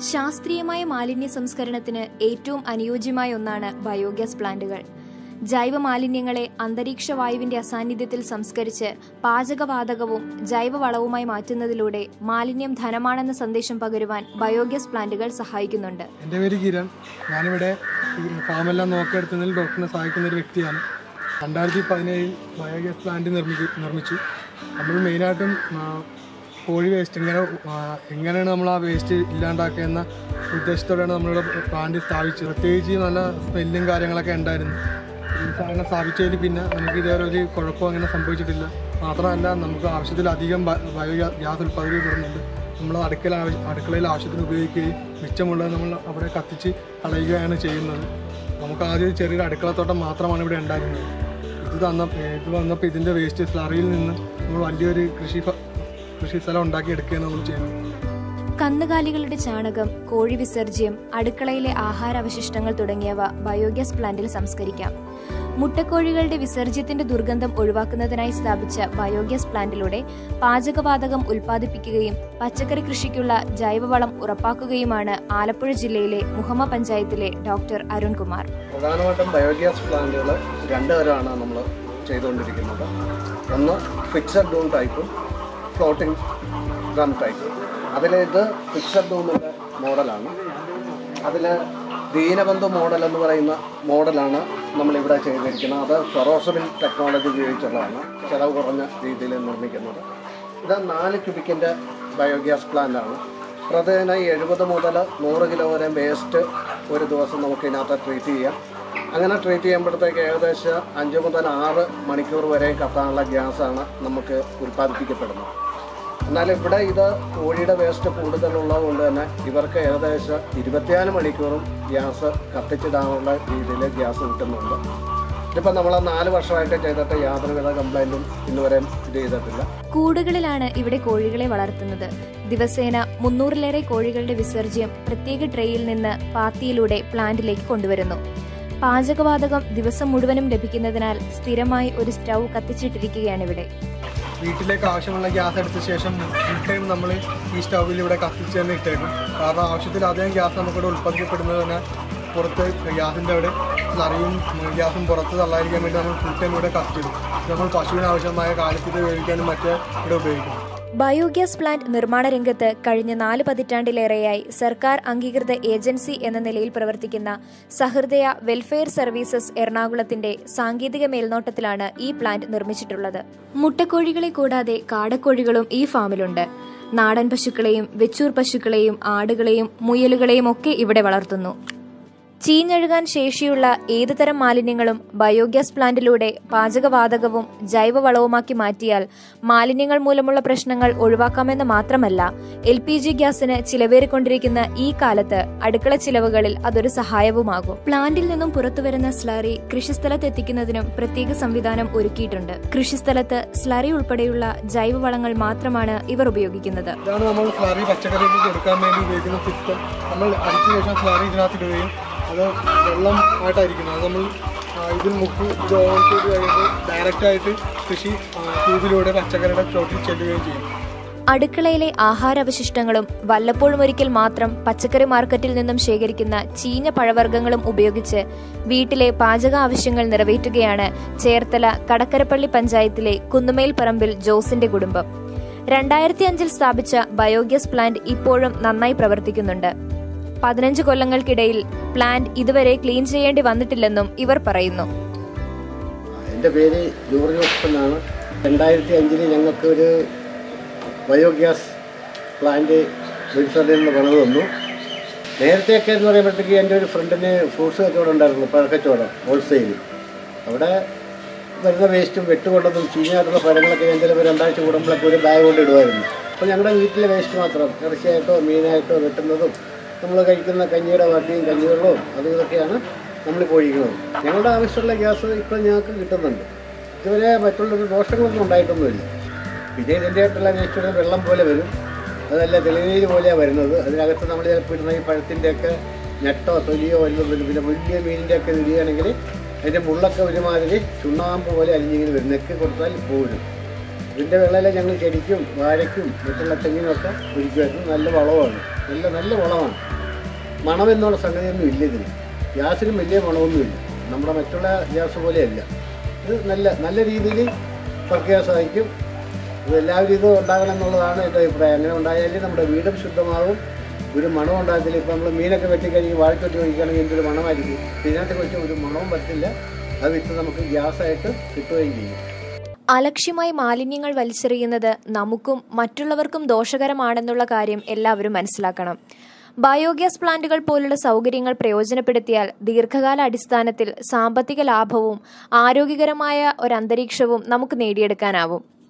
ശാസ്ത്രീയമായ മാലിന്യ സംസ്കരണത്തിന് ഏറ്റവും അനുയോജ്യമായ ഒന്നാണ് ബയോഗ്യാസ് പ്ലാന്റുകൾ ജൈവ മാലിന്യങ്ങളെ അന്തരീക്ഷ വായുവിന്റെ അസാന്നിധ്യത്തിൽ സംസ്കരിച്ച് പാചകവാതകവും ജൈവവളവുമായി മാറ്റുന്നതിലൂടെ മാലിന്യം ധനമാണെന്ന സന്ദേശം പകരുവാൻ ബയോഗ്യാസ് പ്ലാന്റുകൾ സഹായിക്കുന്നുണ്ട് എൻ്റെ പേര് കിരൺ ഞാനിവിടെ ഈ ഫാമെല്ലാം നോക്കിയെടുത്തുന്നതിൽ ഡോക്ടറിനെ സഹായിക്കുന്ന ഒരു വ്യക്തിയാണ് രണ്ടായിരത്തി പതിനേഴിൽ ബയോഗ്യാസ് പ്ലാന്റ് നിർമ്മിക്കു നിർമ്മിച്ചു നമ്മൾ മെയിനായിട്ടും ആ, കോഴി വേസ്റ്റ് എങ്ങനെ ആ, എങ്ങനെയാണ് നമ്മൾ ആ വേസ്റ്റ് ഇല്ലാണ്ടാക്കുക എന്ന ഉദ്ദേശത്തോടെയാണ് നമ്മളിവിടെ പ്ലാന്റ് സ്ഥാപിച്ചത് പ്രത്യേകിച്ച് നല്ല സ്മെല്ലും കാര്യങ്ങളൊക്കെ ഉണ്ടായിരുന്നു ഈ സാധനം സ്ഥാപിച്ചതിൽ പിന്നെ നമുക്ക് ഇതേവരെ ഒരു കുഴപ്പവും അങ്ങനെ സംഭവിച്ചിട്ടില്ല മാത്രമല്ല നമുക്ക് ആവശ്യത്തിലധികം ബ- ബയോ ഗ്യാസ് ഉൽപ്പാദിക്കപ്പെടുന്നുണ്ട് നമ്മൾ അടുക്കള ആവശ്യ അടുക്കളയിൽ ആവശ്യത്തിന് ഉപയോഗിക്കുകയും മിച്ചമുള്ളത് നമ്മൾ അവിടെ കത്തിച്ച് കളയുകയാണ് ചെയ്യുന്നത് നമുക്ക് ആദ്യം ഒരു ചെറിയൊരു അടുക്കളത്തോട്ടം മാത്രമാണ് ഇവിടെ ഉണ്ടായിരുന്നത് ഇത് തന്ന ഇത് വന്നപ്പോൾ ഇതിൻ്റെ വേസ്റ്റ് സ്ലറിയിൽ നിന്ന് നമ്മൾ വലിയൊരു കൃഷി ഫ- കൃഷി സ്ഥലം ഉണ്ടാക്കിയെടുക്കുകയാണ് നമ്മൾ ചെയ്യുന്നത് കന്നുകാലികളുടെ ചാണകം കോഴി വിസർജ്യം അടുക്കളയിലെ ആഹാരാവശിഷ്ടങ്ങൾ തുടങ്ങിയവ ബയോഗ്യാസ് പ്ലാന്റിൽ സംസ്കരിക്കാം മുട്ടക്കോഴികളുടെ വിസർജ്യത്തിന്റെ ദുർഗന്ധം ഒഴിവാക്കുന്നതിനായി സ്ഥാപിച്ച ബയോഗ്യാസ് പ്ലാന്റിലൂടെ പാചകവാതകം ഉൽപ്പാദിപ്പിക്കുകയും പച്ചക്കറി കൃഷിക്കുള്ള ജൈവവളം ഉറപ്പാക്കുകയുമാണ് ആലപ്പുഴ ജില്ലയിലെ മുഹമ്മ പഞ്ചായത്തിലെ ഡോക്ടർ അരുൺകുമാർ പ്രധാനമായിട്ടും ബയോഗ്യാസ് പ്ലാന്റുകൾ രണ്ട് തരമാണ് നമ്മൾ ചെയ്തുകൊണ്ടിരിക്കുന്നത് ഒന്ന് ഫിക്സഡ് ഡൂൺ ടൈപ്പും ഫ്ലോട്ടിംഗ് ഡ്രം ടൈപ്പും അതിൽ ഇത് ഫിക്സഡ് ഡൂമിൻ്റെ മോഡലാണ് അതിൽ ദീനബന്ധു മോഡൽ എന്ന് പറയുന്ന മോഡലാണ് നമ്മളിവിടെ ചെയ്തിരിക്കുന്നത് അത് ഫെറോസബിൽ ടെക്നോളജി ഉപയോഗിച്ചുള്ളതാണ് ചിലവ് കുറഞ്ഞ രീതിയിൽ നിർമ്മിക്കുന്നത് ഇത് നാല് ക്യൂബിക്കിൻ്റെ ബയോഗ്യാസ് പ്ലാന്റാണ് പ്രതിദിന എഴുപത് മുതൽ നൂറ് കിലോ വരെ വേസ്റ്റ് ഒരു ദിവസം നമുക്ക് ഇതിനകത്ത് ട്രീറ്റ് ചെയ്യാം അങ്ങനെ ട്രീറ്റ് ചെയ്യുമ്പോഴത്തേക്ക് ഏകദേശം അഞ്ച് മുതൽ ആറ് മണിക്കൂർ വരെ കത്താനുള്ള ഗ്യാസാണ് നമുക്ക് ഉൽപ്പാദിപ്പിക്കപ്പെടുന്നത് എന്നാൽ ഇവിടെ ഇത് കോഴിയുടെ വേസ്റ്റ് കൂടുതലുള്ളത് കൊണ്ട് തന്നെ ഇവർക്ക് ഏകദേശം ഇരുപത്തിനാല് മണിക്കൂറും ഗ്യാസ് കത്തിച്ചിടാനുള്ള രീതിയിൽ ഗ്യാസ് കിട്ടുന്നുണ്ട് ഇതിപ്പോൾ നമ്മൾ നാല് വർഷമായിട്ട് ചെയ്തിട്ട് യാതൊരുവിധ കംപ്ലൈൻറ്റും ഇന്നുവരെ ഇത് ചെയ്തിട്ടില്ല കൂടുകളിലാണ് ഇവിടെ കോഴികളെ വളർത്തുന്നത് ദിവസേന മുന്നൂറിലേറെ കോഴികളുടെ വിസർജ്യം പ്രത്യേക ട്രേയിൽ നിന്ന് പാത്തിയിലൂടെ പ്ലാന്റിലേക്ക് കൊണ്ടുവരുന്നു പാചകവാതകം ദിവസം മുഴുവനും ലഭിക്കുന്നതിനാൽ സ്ഥിരമായി ഒരു സ്റ്റൗ കത്തിച്ചിട്ടിരിക്കുകയാണ് ഇവിടെ വീട്ടിലേക്ക് ആവശ്യമുള്ള ഗ്യാസ് എടുത്ത ശേഷം ഫുൾ ടൈം നമ്മൾ ഈ സ്റ്റൗവിൽ ഇവിടെ കത്തിച്ച് തന്നെ ഇട്ടേക്കും കാരണം ആവശ്യത്തിലധികം ഗ്യാസ് നമുക്കിവിടെ ഉൽപ്പാദിക്കപ്പെടുന്നത് തന്നെ പുറത്ത് ഗ്യാസിൻ്റെ അവിടെ നിറയും ഗ്യാസും പുറത്ത് തള്ളാതിരിക്കാൻ വേണ്ടി നമ്മൾ ഫുൾ ടൈം ഇവിടെ കത്തിച്ചിടും ഇത് നമ്മൾ പശുവിന് ആവശ്യമായ കാലത്തിൽ വേവിക്കാനും മറ്റേ ഇവിടെ ഉപയോഗിക്കും ബയോഗ്യാസ് പ്ലാന്റ് നിർമ്മാണ രംഗത്ത് കഴിഞ്ഞ നാല് പതിറ്റാണ്ടിലേറെയായി സർക്കാർ അംഗീകൃത ഏജൻസി എന്ന നിലയിൽ പ്രവർത്തിക്കുന്ന സഹൃദയ വെൽഫെയർ സർവീസസ് എറണാകുളത്തിന്റെ സാങ്കേതിക മേൽനോട്ടത്തിലാണ് ഈ പ്ലാന്റ് നിർമ്മിച്ചിട്ടുള്ളത് മുട്ടക്കോഴികളെ കൂടാതെ കാടക്കോഴികളും ഈ ഫാമിലുണ്ട് നാടൻ പശുക്കളെയും വെച്ചൂർ പശുക്കളെയും ആടുകളെയും മുയലുകളെയും ഒക്കെ ഇവിടെ വളർത്തുന്നു ചീഞ്ഞഴുകാൻ ശേഷിയുള്ള ഏതുതരം മാലിന്യങ്ങളും ബയോഗ്യാസ് പ്ലാന്റിലൂടെ പാചകവാതകവും ജൈവവളവുമാക്കി മാറ്റിയാൽ മാലിന്യങ്ങൾ മൂലമുള്ള പ്രശ്നങ്ങൾ ഒഴിവാക്കാമെന്ന് മാത്രമല്ല എൽ പി ജി ഗ്യാസിന് ചിലവേറിക്കൊണ്ടിരിക്കുന്ന ഈ കാലത്ത് അടുക്കള ചിലവുകളിൽ അതൊരു സഹായവുമാകും പ്ലാന്റിൽ നിന്നും പുറത്തുവരുന്ന സ്ലറി കൃഷിസ്ഥലത്ത് എത്തിക്കുന്നതിനും പ്രത്യേക സംവിധാനം ഒരുക്കിയിട്ടുണ്ട് കൃഷിസ്ഥലത്ത് സ്ലറി ഉൾപ്പെടെയുള്ള ജൈവവളങ്ങൾ മാത്രമാണ് ഇവർ ഉപയോഗിക്കുന്നത് ഇതാണ് നമ്മൾ സ്ലറി പച്ചക്കറിക്ക് കൊടുക്കാൻ വേണ്ടി ഉപയോഗിക്കുന്ന സിസ്റ്റം നമ്മൾ അടിച്ച ശേഷം സ്ലറി ഇതിനകത്ത് ഇടുകയും അത് വെള്ളം ആയിട്ടായിരിക്കുന്നത് അത് നമ്മൾ ആ, ഇതിൽ മുക്കി ഇത് ഓൺ ചെയ്ത് കഴിയുമ്പോൾ ഡയറക്റ്റായിട്ട് കൃഷി ആ, ട്യൂബിലൂടെ പച്ചക്കറിയുടെ ചോട്ടിൽ ചെല്ലുകയും ചെയ്യും അടുക്കളയിലെ ആഹാരാവശിഷ്ടങ്ങളും വല്ലപ്പോഴും ഒരിക്കൽ മാത്രം പച്ചക്കറി മാർക്കറ്റിൽ നിന്നും ശേഖരിക്കുന്ന ചീഞ്ഞ പഴവർഗ്ഗങ്ങളും ഉപയോഗിച്ച് വീട്ടിലെ പാചക ആവശ്യങ്ങൾ നിറവേറ്റുകയാണ് ചേർത്തല കടക്കരപ്പള്ളി പഞ്ചായത്തിലെ കുന്നുമേൽ പറമ്പിൽ ജോസിന്റെ കുടുംബം രണ്ടായിരത്തി അഞ്ചിൽ സ്ഥാപിച്ച ബയോഗ്യാസ് പ്ലാന്റ് ഇപ്പോഴും നന്നായി പ്രവർത്തിക്കുന്നുണ്ട് പതിനഞ്ച് കൊല്ലങ്ങൾക്കിടയിൽ പ്ലാന്റ് ഇതുവരെ ക്ലീൻ ചെയ്യേണ്ടി വന്നിട്ടില്ലെന്നും ഇവർ പറയുന്നു എൻ്റെ പേര് ജോർജ് ജോസഫ് എന്നാണ് രണ്ടായിരത്തി അഞ്ചിൽ ഞങ്ങൾക്ക് ഒരു ബയോഗ്യാസ് പ്ലാന്റ് വിൽസണിൽ നിന്ന് പണിത് തന്നു നേരത്തെയൊക്കെ എന്ന് പറയുമ്പോഴത്തേക്ക് എൻ്റെ ഒരു ഫ്രണ്ടിന് ഫ്രൂട്ട്സ് കച്ചവടം ഉണ്ടായിരുന്നു പഴക്കച്ചവടം ഹോൾസെയിൽ അവിടെ വരുന്ന വേസ്റ്റും വെട്ടുകൊണ്ടതും ചീഞ്ഞായിട്ടുള്ള പഴങ്ങളൊക്കെ ഞാൻ ചിലപ്പോൾ രണ്ടാഴ്ച കൂടുമ്പോഴൊക്കെ ഒരു ബാഗ് കൊണ്ട് ഇടുമായിരുന്നു അപ്പോൾ ഞങ്ങളുടെ വീട്ടിലെ വേസ്റ്റ് മാത്രം ഇറച്ചിയായിട്ടോ മീനായിട്ടോ വെട്ടുന്നതും നമ്മൾ കഴിക്കുന്ന കഞ്ഞിയുടെ വാട്ടിയും കഞ്ഞിവെള്ളവും അതും ഇതൊക്കെയാണ് നമ്മളിപ്പോൾ ഒഴിക്കുന്നത് ഞങ്ങളുടെ ആവശ്യമുള്ള ഗ്യാസ് ഇപ്പോൾ ഞങ്ങൾക്ക് കിട്ടുന്നുണ്ട് ഇതുവരെ മറ്റുള്ളൊരു ദോഷങ്ങളൊന്നും ഉണ്ടായിട്ടൊന്നുമില്ല പിന്നെ ഇതിൻ്റെ ആയിട്ടുള്ള വേസ്റ്റ് വെള്ളം പോലെ വരും അതല്ല തെളിനീര് പോലെയാണ് വരുന്നത് അതിനകത്ത് നമ്മൾ ചിലപ്പോൾ ഇടുന്ന ഈ പഴത്തിൻ്റെയൊക്കെ ഞെട്ടോ തൊലിയോ വല്ലതും വരും പിന്നെ വലിയ മീനിൻ്റെ ഒക്കെ ഇടുകയാണെങ്കിൽ അതിൻ്റെ മുള്ളൊക്കെ ഒരുമാതിരി ചുണ്ണാമ്പ് പോലെ അലിഞ്ഞിങ്ങനെ വരും നെക്ക് കൊടുത്താൽ പോരും ഇതിൻ്റെ വെള്ളയിൽ ഞങ്ങൾ ചെടിക്കും വാഴയ്ക്കും മറ്റുള്ള തെങ്ങിനൊക്കെ ഒഴിക്കുമായിരുന്നു നല്ല വളമാണ് നല്ല നല്ല വളമാണ് മണം എന്നുള്ള സംഗതിയൊന്നും ഇല്ല ഇതിന് ഗ്യാസിനും വലിയ മണമൊന്നുമില്ല നമ്മുടെ മറ്റുള്ള ഗ്യാസ് പോലെയല്ല ഇത് നല്ല നല്ല രീതിയിൽ പ്രക്രിയ സഹായിക്കും ഇത് എല്ലാവരും ഇത് ഉണ്ടാകണം എന്നുള്ളതാണ് എൻ്റെ അഭിപ്രായം അങ്ങനെ ഉണ്ടായാലേ നമ്മുടെ വീടും ശുദ്ധമാകും ഒരു മണം ഉണ്ടാകത്തില്ല ഇപ്പം നമ്മൾ മീനൊക്കെ വെട്ടിക്കഴിഞ്ഞ് വാഴക്കൊട്ടി ഒഴിക്കുകയാണെങ്കിൽ എന്തൊരു മണമായിരിക്കും ഇതിനകത്ത് വെച്ച് ഒരു മണവും പറ്റില്ല അത് വിറ്റ് നമുക്ക് ഗ്യാസായിട്ട് കിട്ടുകയും ചെയ്യും അലക്ഷ്യമായി മാലിന്യങ്ങൾ വലിച്ചെറിയുന്നത് നമുക്കും മറ്റുള്ളവർക്കും ദോഷകരമാണെന്നുള്ള കാര്യം എല്ലാവരും മനസ്സിലാക്കണം ബയോഗ്യാസ് പ്ലാന്റുകൾ പോലുള്ള സൗകര്യങ്ങൾ പ്രയോജനപ്പെടുത്തിയാൽ ദീർഘകാല അടിസ്ഥാനത്തിൽ സാമ്പത്തിക ലാഭവും ആരോഗ്യകരമായ ഒരു അന്തരീക്ഷവും നമുക്ക് നേടിയെടുക്കാനാവും